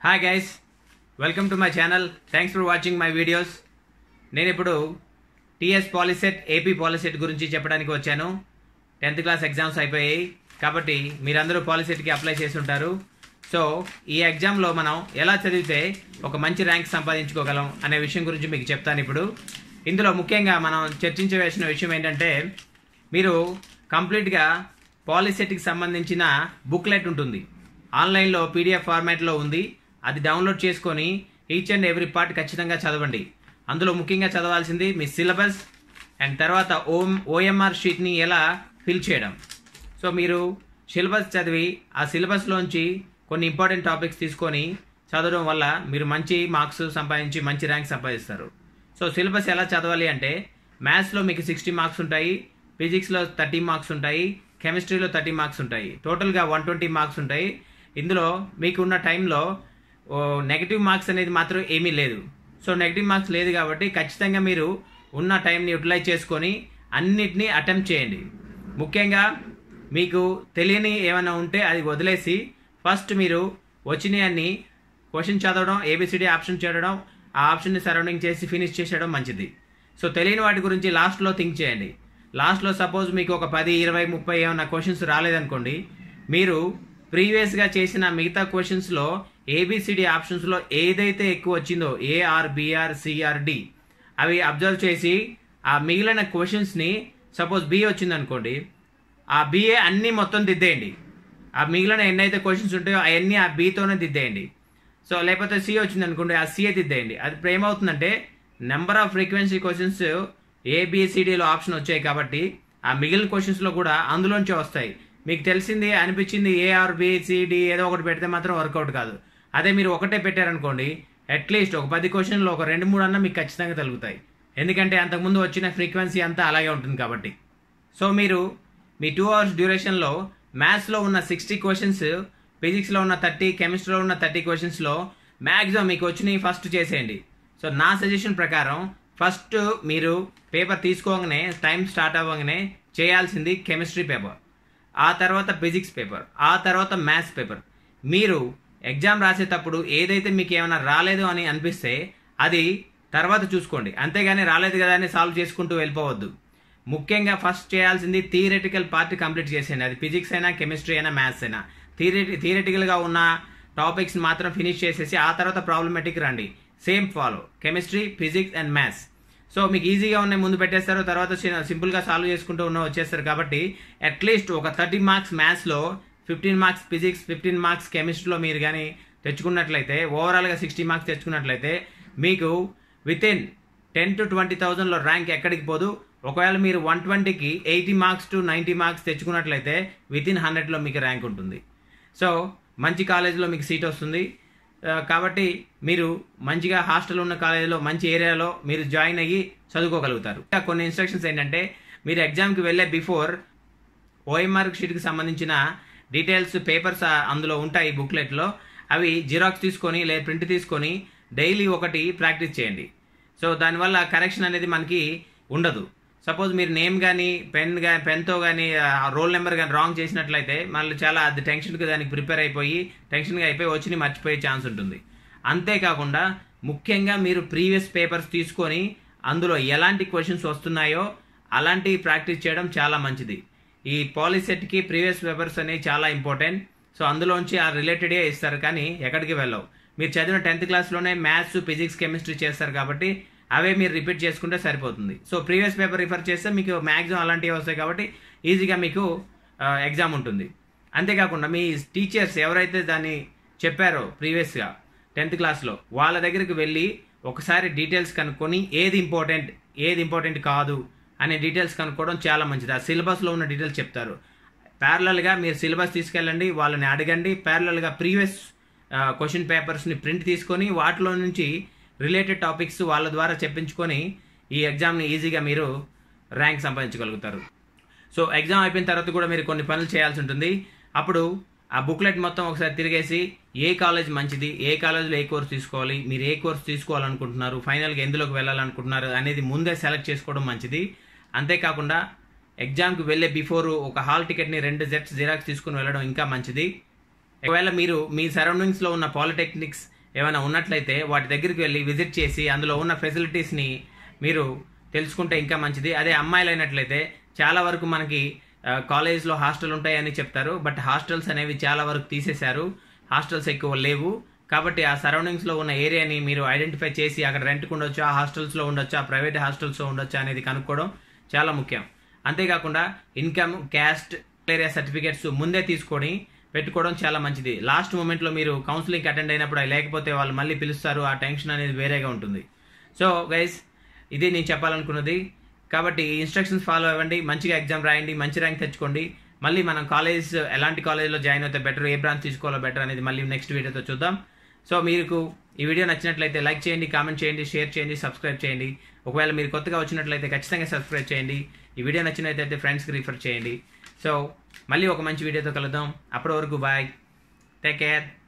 hi guys welcome to my channel thanks for watching my videos నేను ఇప్పుడు TS POLYCET AP POLYCET గురించి చెప్పడానికి వచ్చాను టెన్త్ క్లాస్ ఎగ్జామ్స్ అయిపోయాయి కాబట్టి మీరందరూ పాలిసెట్కి అప్లై చేసి ఉంటారు సో ఈ ఎగ్జామ్లో మనం ఎలా చదివితే ఒక మంచి ర్యాంక్ సంపాదించుకోగలం అనే విషయం గురించి మీకు చెప్తాను ఇప్పుడు ఇందులో ముఖ్యంగా మనం చర్చించవలసిన విషయం ఏంటంటే మీరు కంప్లీట్గా పాలిసెట్కి సంబంధించిన బుక్లెట్ ఉంటుంది ఆన్లైన్లో పీడిఎఫ్ ఫార్మాట్లో ఉంది అది డౌన్లోడ్ చేసుకొని ఈచ్ అండ్ ఎవ్రీ పార్ట్ ఖచ్చితంగా చదవండి అందులో ముఖ్యంగా చదవాల్సింది మీ సిలబస్ అండ్ తర్వాత ఓం ఓఎంఆర్ షీట్ని ఎలా ఫిల్ చేయడం సో మీరు సిలబస్ చదివి ఆ సిలబస్లోంచి కొన్ని ఇంపార్టెంట్ టాపిక్స్ తీసుకొని చదవడం వల్ల మీరు మంచి మార్క్స్ సంపాదించి మంచి ర్యాంక్ సంపాదిస్తారు సో సిలబస్ ఎలా చదవాలి అంటే మ్యాథ్స్లో మీకు సిక్స్టీ మార్క్స్ ఉంటాయి ఫిజిక్స్లో థర్టీ మార్క్స్ ఉంటాయి కెమిస్ట్రీలో థర్టీ మార్క్స్ ఉంటాయి టోటల్గా వన్ ట్వంటీ మార్క్స్ ఉంటాయి ఇందులో మీకున్న టైంలో నెగిటివ్ మార్క్స్ అనేది మాత్రం ఏమీ లేదు సో నెగిటివ్ మార్క్స్ లేదు కాబట్టి ఖచ్చితంగా మీరు ఉన్న టైంని యూటిలైజ్ చేసుకొని అన్నిటినీ అటెంప్ట్ చేయండి ముఖ్యంగా మీకు తెలియని ఏమైనా ఉంటే అది వదిలేసి ఫస్ట్ మీరు వచ్చినాయన్ని క్వశ్చన్ చదవడం ఏబిసిడి ఆప్షన్ చదవడం ఆ ఆప్షన్ని సరౌండింగ్ చేసి ఫినిష్ చేసేయడం మంచిది సో తెలియని వాటి గురించి లాస్ట్లో థింక్ చేయండి లాస్ట్లో సపోజ్ మీకు ఒక పది ఇరవై ముప్పై ఏమైనా క్వశ్చన్స్ రాలేదనుకోండి మీరు ప్రీవియస్గా చేసిన మిగతా క్వశ్చన్స్లో ఏబిసిడి ఆప్షన్స్లో ఏదైతే ఎక్కువ వచ్చిందో ఏఆర్ బిఆర్ సిఆర్ డి అవి అబ్జర్వ్ చేసి ఆ మిగిలిన క్వశ్చన్స్ని సపోజ్ బి వచ్చింది అనుకోండి ఆ బిఏ అన్నీ మొత్తం దిద్దేయండి ఆ మిగిలిన ఎన్నైతే క్వశ్చన్స్ ఉంటాయో అవన్నీ ఆ బీతోనే దిద్దేయండి సో లేకపోతే సి వచ్చింది అనుకోండి ఆ సిఏ దిద్దేయండి అది ఇప్పుడు ఏమవుతుందంటే నెంబర్ ఆఫ్ ఫ్రీక్వెన్సీ క్వశ్చన్స్ ఏబిసిడిలో ఆప్షన్ వచ్చాయి కాబట్టి ఆ మిగిలిన క్వశ్చన్స్లో కూడా అందులోంచే వస్తాయి మీకు తెలిసింది అనిపించింది ఏఆర్ బిసిడి ఏదో ఒకటి పెడితే మాత్రం వర్కౌట్ కాదు అదే మీరు ఒకటే పెట్టారనుకోండి అట్లీస్ట్ ఒక పది క్వశ్చన్లో ఒక రెండు మూడు అన్న మీకు ఖచ్చితంగా తగులుతాయి ఎందుకంటే అంతకుముందు వచ్చిన ఫ్రీక్వెన్సీ అంతా అలాగే ఉంటుంది కాబట్టి సో మీరు మీ టూ అవర్స్ డ్యూరేషన్లో మ్యాథ్స్లో ఉన్న సిక్స్టీ క్వశ్చన్స్ ఫిజిక్స్లో ఉన్న థర్టీ కెమిస్ట్రీలో ఉన్న థర్టీ క్వశ్చన్స్లో మ్యాక్సిమం మీకు వచ్చినవి ఫస్ట్ చేసేయండి సో నా సజెషన్ ప్రకారం ఫస్ట్ మీరు పేపర్ తీసుకోగానే టైం స్టార్ట్ అవ్వగానే చేయాల్సింది కెమిస్ట్రీ పేపర్ ఆ తర్వాత ఫిజిక్స్ పేపర్ ఆ తర్వాత మ్యాథ్స్ పేపర్ మీరు ఎగ్జామ్ రాసేటప్పుడు ఏదైతే మీకు ఏమైనా రాలేదు అని అనిపిస్తే అది తర్వాత చూసుకోండి అంతేగాని రాలేదు కదా అని సాల్వ్ చేసుకుంటూ వెళ్ళిపోవద్దు ముఖ్యంగా ఫస్ట్ చేయాల్సింది థియరెటికల్ పార్ట్ కంప్లీట్ చేసేయండి అది ఫిజిక్స్ అయినా కెమిస్ట్రీ అయినా మ్యాథ్స్ అయినా థియరెటి థియరెటికల్గా ఉన్న టాపిక్స్ మాత్రం ఫినిష్ చేసేసి ఆ తర్వాత ప్రాబ్లమేటిక్ రండి same follow chemistry physics and maths so మీకు ఈజీగా ఉన్నాయి ముందు పెట్టేస్తారు తర్వాత సింపుల్గా సాల్వ్ చేసుకుంటూ ఉన్న వచ్చేస్తారు కాబట్టి అట్లీస్ట్ ఒక థర్టీ మార్క్స్ మ్యాథ్స్లో fifteen marks physics fifteen marks కెమిస్ట్రీలో మీరు కానీ తెచ్చుకున్నట్లయితే ఓవరాల్గా సిక్స్టీ మార్క్స్ తెచ్చుకున్నట్లయితే మీకు within ten to twenty థౌజండ్లో ర్యాంక్ ఎక్కడికి పోదు ఒకవేళ మీరు వన్ ట్వంటీకి eighty marks to ninety marks తెచ్చుకున్నట్లయితే విత్ ఇన్ హండ్రెడ్లో మీకు ర్యాంక్ ఉంటుంది సో మంచి కాలేజీలో మీకు సీట్ వస్తుంది కాబట్టి మీరు మంచిగా హాస్టల్ ఉన్న కాలేజీలో మంచి ఏరియాలో మీరు జాయిన్ అయ్యి చదువుకోగలుగుతారు ఇంకా కొన్ని ఇన్స్ట్రక్షన్స్ ఏంటంటే మీరు ఎగ్జామ్కి వెళ్ళే బిఫోర్ ఓఎంఆర్ షీట్కి సంబంధించిన డీటెయిల్స్ పేపర్స్ అందులో ఉంటాయి బుక్లెట్లో అవి జిరాక్స్ తీసుకొని లేదా ప్రింట్ తీసుకొని డైలీ ఒకటి ప్రాక్టీస్ చేయండి సో దానివల్ల కరెక్షన్ అనేది మనకి ఉండదు సపోజ్ మీరు నేమ్ కానీ పెన్ కానీ పెన్తో కానీ రోల్ నెంబర్ కానీ రాంగ్ చేసినట్లయితే మళ్ళీ చాలా అది టెన్షన్కి దానికి ప్రిపేర్ అయిపోయి టెన్షన్గా అయిపోయి వచ్చి మర్చిపోయే ఛాన్స్ ఉంటుంది అంతేకాకుండా ముఖ్యంగా మీరు ప్రీవియస్ పేపర్స్ తీసుకొని అందులో ఎలాంటి క్వశ్చన్స్ వస్తున్నాయో అలాంటి ప్రాక్టీస్ చేయడం చాలా మంచిది ఈ పాలిసెట్కి ప్రీవియస్ పేపర్స్ అనేవి చాలా ఇంపార్టెంట్ సో అందులోంచి ఆ రిలేటెడే ఇస్తారు కానీ ఎక్కడికి వెళ్ళవు మీరు చదివిన టెన్త్ క్లాస్లోనే మ్యాథ్స్ ఫిజిక్స్ కెమిస్ట్రీ చేస్తారు కాబట్టి అవే మీరు రిపీట్ చేసుకుంటే సరిపోతుంది సో ప్రీవియస్ పేపర్ రిఫర్ చేస్తే మీకు మ్యాక్సిమం అలాంటివి వస్తాయి కాబట్టి ఈజీగా మీకు ఎగ్జామ్ ఉంటుంది అంతేకాకుండా మీ టీచర్స్ ఎవరైతే దాన్ని చెప్పారో ప్రీవియస్గా టెన్త్ క్లాస్లో వాళ్ళ దగ్గరికి వెళ్ళి ఒకసారి డీటెయిల్స్ కనుక్కొని ఏది ఇంపార్టెంట్ ఏది ఇంపార్టెంట్ కాదు అనే డీటెయిల్స్ కనుక్కోవడం చాలా మంచిది ఆ సిలబస్లో ఉన్న డీటెయిల్స్ చెప్తారు ప్యారలల్గా మీరు సిలబస్ తీసుకెళ్ళండి వాళ్ళని అడగండి ప్యారలల్గా ప్రీవియస్ క్వశ్చన్ పేపర్స్ని ప్రింట్ తీసుకొని వాటిలో నుంచి రిలేటెడ్ టాపిక్స్ వాళ్ళ ద్వారా చెప్పించుకొని ఈ ఎగ్జామ్ని ఈజీగా మీరు ర్యాంక్ సంపాదించగలుగుతారు సో ఎగ్జామ్ అయిపోయిన తర్వాత కూడా మీరు కొన్ని పనులు చేయాల్సి ఉంటుంది అప్పుడు ఆ బుక్లెట్ మొత్తం ఒకసారి తిరిగేసి ఏ కాలేజ్ మంచిది ఏ కాలేజ్లో ఏ కోర్స్ తీసుకోవాలి మీరు ఏ కోర్స్ తీసుకోవాలనుకుంటున్నారు ఫైనల్గా ఎందులోకి వెళ్ళాలనుకుంటున్నారు అనేది ముందే సెలెక్ట్ చేసుకోవడం మంచిది అంతేకాకుండా ఎగ్జామ్కి వెళ్ళే బిఫోర్ ఒక హాల్ టికెట్ని రెండు జెట్స్ జిరాక్స్ తీసుకుని వెళ్ళడం ఇంకా మంచిది ఒకవేళ మీరు మీ సరౌండింగ్స్లో ఉన్న పాలిటెక్నిక్స్ ఏమైనా ఉన్నట్లయితే వాటి దగ్గరికి వెళ్ళి విజిట్ చేసి అందులో ఉన్న ఫెసిలిటీస్ని మీరు తెలుసుకుంటే ఇంకా మంచిది అదే అమ్మాయిలు అయినట్లయితే చాలా వరకు మనకి ఆ, కాలేజ్లో హాస్టల్ ఉంటాయని చెప్తారు బట్ హాస్టల్స్ అనేవి చాలా వరకు తీసేశారు హాస్టల్స్ ఎక్కువ లేవు కాబట్టి ఆ సరౌండింగ్స్లో ఉన్న ఏరియాని మీరు ఐడెంటిఫై చేసి అక్కడ రెంట్కి ఉండొచ్చు ఆ హాస్టల్స్లో ఉండొచ్చు ఆ ప్రైవేట్ హాస్టల్స్లో ఉండొచ్చు అనేది కనుక్కోవడం చాలా ముఖ్యం అంతేకాకుండా ఇన్కమ్ క్యాస్ట్ ఏరియా సర్టిఫికేట్స్ ముందే తీసుకొని పెట్టుకోవడం చాలా మంచిది లాస్ట్ మూమెంట్లో మీరు కౌన్సిలింగ్ అటెండ్ అయినప్పుడు అవి లేకపోతే వాళ్ళు మళ్ళీ పిలుస్తారు ఆ టెన్షన్ అనేది వేరేగా ఉంటుంది సో గైస్ ఇది నేను చెప్పాలనుకున్నది కాబట్టి ఈ ఇన్స్ట్రక్షన్స్ ఫాలో అవ్వండి మంచిగా ఎగ్జామ్ రాయండి మంచి ర్యాంక్ తెచ్చుకోండి మళ్ళీ మనం కాలేజ్ ఎలాంటి కాలేజ్లో జాయిన్ అవుతే బెటర్ ఏ బ్రాంచ్ తీసుకోవాలో బెటర్ అనేది మళ్ళీ నెక్స్ట్ వీడియోతో చూద్దాం సో మీకు ఈ వీడియో నచ్చినట్లయితే లైక్ చేయండి కామెంట్ చేయండి షేర్ చేయండి సబ్స్క్రైబ్ చేయండి ఒకవేళ మీరు కొత్తగా వచ్చినట్లయితే ఖచ్చితంగా సబ్స్క్రైబ్ చేయండి ఈ వీడియో నచ్చినట్లయితే ఫ్రెండ్స్కి రిఫర్ చేయండి సో మళ్ళీ ఒక మంచి వీడియోతో కలుద్దాం అప్పటి వరకు బాయ్ టేక్ కేర్